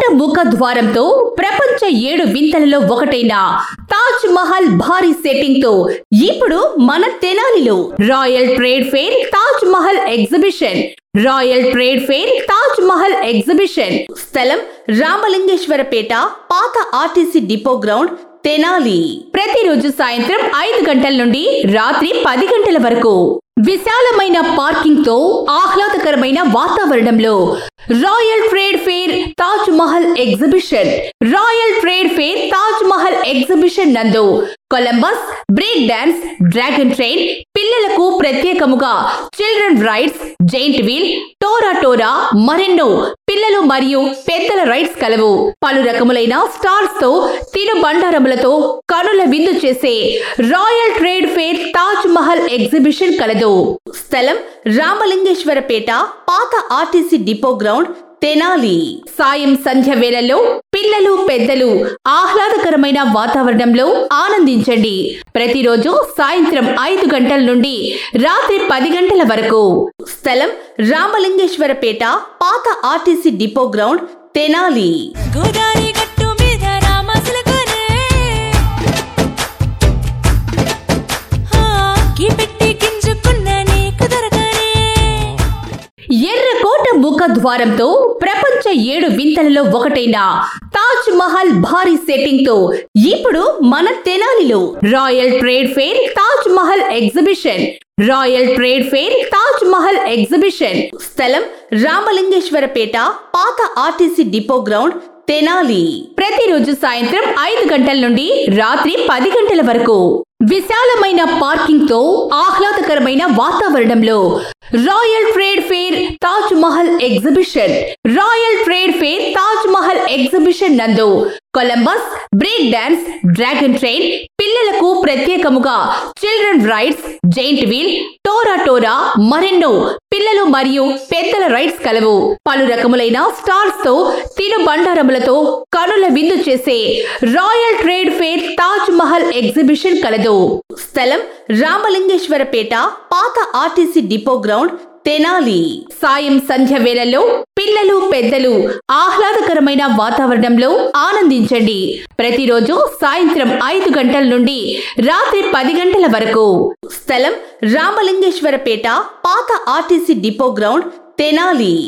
ముఖ ద్వారంతో ప్రపంచ ఏడు వింతలలో ఒకటైన తాజ్ మహల్ భారీ సెట్టింగ్ తో ఇప్పుడు మన తెనాలిలో Royal Trade Fair Taj Mahal exhibition Royal Trade Fair Taj Mahal exhibition స్థలం రామలింగేశ్వరపేట పాత ఆర్టీసీ డిపో గ్రౌండ్ తెనాలి ప్రతిరోజు సాయంత్రం ఐదు గంటల నుండి రాత్రి పది గంటల వరకు విశాలమైన పార్కింగ్ తో ఆహ్లాదకరమైన వాతావరణంలో Royal Trade Fair Taj Mahal exhibition Royal Trade Fair Taj Mahal exhibition నందు Columbus break dance dragon train పిల్లలకు ప్రత్యేకముగా చిల్డ్రన్ రైడ్స్ జైంట్ వీల్ టోరా టోరా మరెన్నో పిల్లలు మరియు పెద్దల రైడ్స్ కలవు పలు రకములైన స్టార్స్ తో తిను బండారములతో కనుల విందు చేసే Royal Trade Fair Taj Mahal exhibition కలదు స్థలం రామలింగేశ్వరపేట పాత ఆర్టీసీ డిపో గ్రౌండ్ తెనాలి సాయం సంధ్య వేళల్లో పిల్లలు పెద్దలు ఆహ్లాదకరమైన వాతావరణంలో ఆనందించండి ప్రతిరోజు సాయంత్రం ఐదు గంటల నుండి రాత్రి పది గంటల వరకు స్థలం రామలింగేశ్వరపేట పాత RTC depot ground Tenali Godari గట్టు మీద రామసులకునే కి పెట్టి గింజుకున్న నీకు దొరకనే ఎర్రకోట ముఖ ద్వారంతో ప్రపంచ ఏడు వింతలలో ఒకటైన తాజ్ మహల్ భారీ సెట్టింగ్ తో ఇప్పుడు మన తెనాలిలో Royal Trade Fair Taj Mahal exhibition Royal Trade Fair Taj Mahal exhibition స్థలం రామలింగేశ్వరపేట పాత ఆర్టీసీ డిపో గ్రౌండ్ తెనాలి ప్రతిరోజు సాయంత్రం ఐదు గంటల నుండి రాత్రి పది గంటల వరకు విశాలమైన పార్కింగ్ తో ఆహ్లాదకరమైన వాతావరణంలో Royal Trade Fair Taj Mahal exhibition Royal Trade Fair Taj Mahal exhibition నందు Columbus break dance dragon train పిల్లలకు ప్రత్యేకముగా చిల్డ్రన్ రైడ్స్ జైంట్ వీల్ టోరా టోరా మరెన్నో పిల్లలు మరియు పెద్దల రైడ్స్ కలవు పలు రకములైన స్టార్స్ తో తిను బండారములతో కనుల విందు చేసే Royal Trade Fair Taj Mahal exhibition కలదు స్థలం రామలింగేశ్వరపేట పాత ఆర్టీసీ డిపో గ్రౌండ్ తెనాలి సాయం సంధ్య వేళల్లో పిల్లలు పెద్దలు ఆహ్లాదకరమైన వాతావరణంలో ఆనందించండి ప్రతిరోజు సాయంత్రం ఐదు గంటల నుండి రాత్రి పది గంటల వరకు స్థలం రామలింగేశ్వరపేట పాత ఆర్టీసీ డిపో గ్రౌండ్ తెనాలి